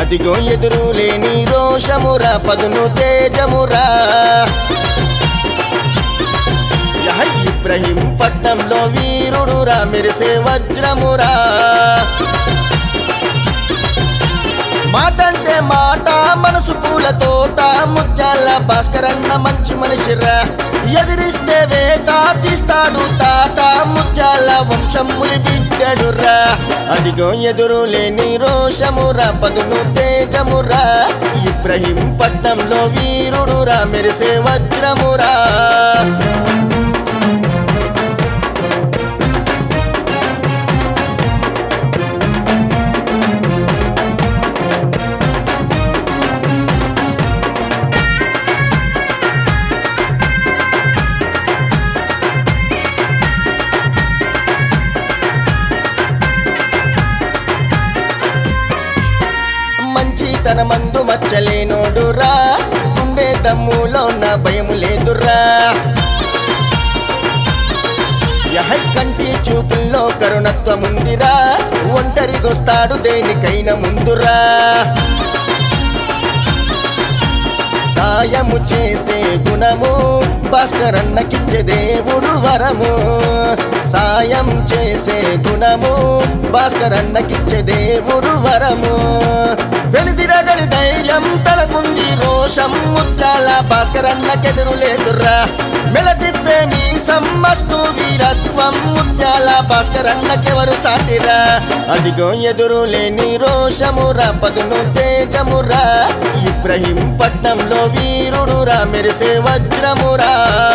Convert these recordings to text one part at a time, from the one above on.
అదిగో ఎదురు లేని రోషమురా పదును తేజమురా యహ ఇబ్రహీం పట్నంలో వీరుడురా మెరిసే వజ్రమురా మాటంటే మాట మనసు పూల తోట ముత్యాల భాస్కరన్న మంచి మనిషిరా ఎదిరిస్తే వేట తీస్తాడు తాట ముత్యాల వంశములి బిడ్డడురా అదిగో ఎదురు లేని రోషమురా పదును తేజమురా ఇబ్రహీం పట్నంలో వీరుడురా మెరిసే వజ్రమురా మంచి తన మందు మచ్చలేనోడురా గుండె దమ్ములో నా భయం లేదురా యహై కంటి చూపుల్లో కరుణత్వముందిరా ఒంటరిగొస్తాడు దేనికైనా ముందురా సాయము చేసే గుణము భాస్కరన్నకిచ్చే దేవుడు వరము సాయం చేసే గుణము భాస్కరన్నకిచ్చే దేవుడు వరము వెనుదిరగలి ధైర్యం తలకుంది రోషం ముత్యాల భాస్కరన్నకెదురు లేదురా మెలదిప్పే మీ సమ్మస్తు వీరత్వం ముత్యాల భాస్కరన్నకెవరు సాటిరా అదిగో ఎదురు లేని రోషమురా పదును తేజమురా ఇబ్రహీం పట్నంలో వీరుడురా మెరిసే వజ్రమురా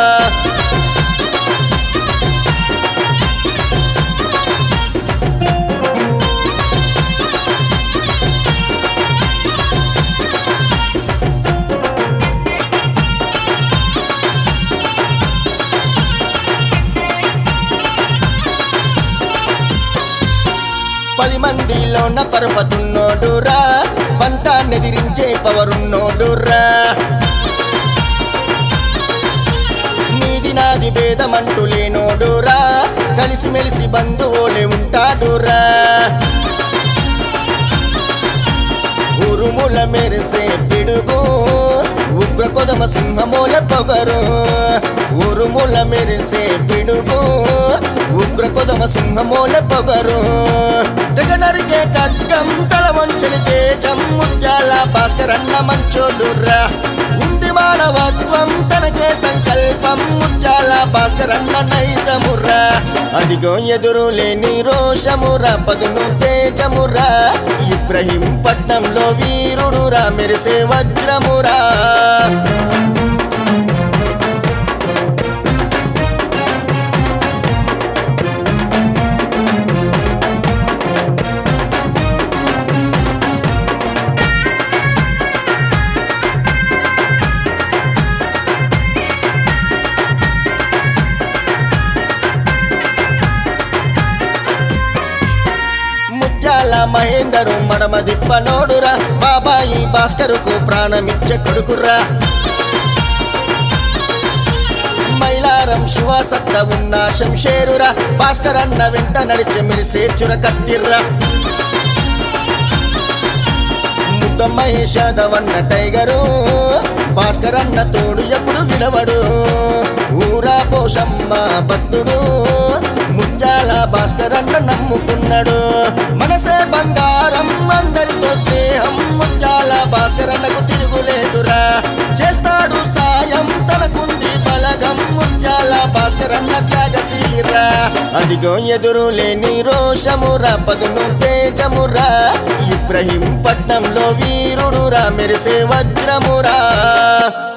పది మందిలోన పరపతున్నోడురా పంతాన్నెదిరించే పవరున్నోడురా నీది నాది భేదమంటూ లేనోడురా కలిసిమెలిసి బంధువులే ఉంటాడురా ఉరుముల మెరిసే పిడుగు ఉగ్ర కొదమ సింహమూల పొగరు ఉరుముల మెరిసే పిడుగు ఉగ్ర కొదమ సింహమూల పొగరు దిగనరికే ఖడ్గం తల వంచని తేజం ముత్యాల భాస్కరన్న మంచోడురా ఉంది మానవత్వం తనకే సంకల్పం ముత్యాల భాస్కరన్న నైజమురా అదిగో ఎదురు లేని రోషమురా పదును తేజమురా ఇబ్రహీం పట్నంలో వీరుడురా మెరిసే వజ్రమురా ముత్యాల మహేందరు మడమ దిప్పనోడురా బాబాయి భాస్కరుకు ప్రాణమిచ్చ కొడుకురా మైలారం శివసత్త ఉన్న శంషేరురా భాస్కర్ అన్న వెంట నడిచి మెరిసే చుర కత్తిర్రా ముద్ద మహేష్ యాదవ్ అన్న టైగరు భాస్కర్ అన్న తోడు ఎప్పుడు విడవడు ఊరా పోషమ్మ భక్తుడు ముత్యాల భాస్కర్ అన్న నమ్ముకున్నాడు మనసే బంగారం అందరితో స్నేహం ముత్యాల భాస్కర్ అన్నకు తిరుగులేదురా చేస్తాడు సాయం తనకుంది బలగం ముత్యాల భాస్కర్ అన్న త్యాగశీలిరా అదిగో ఎదురు లేని రోషమురా పదును తేజమురా ఇబ్రహీం పట్నంలో వీరుడురా మెరిసే వజ్రమురా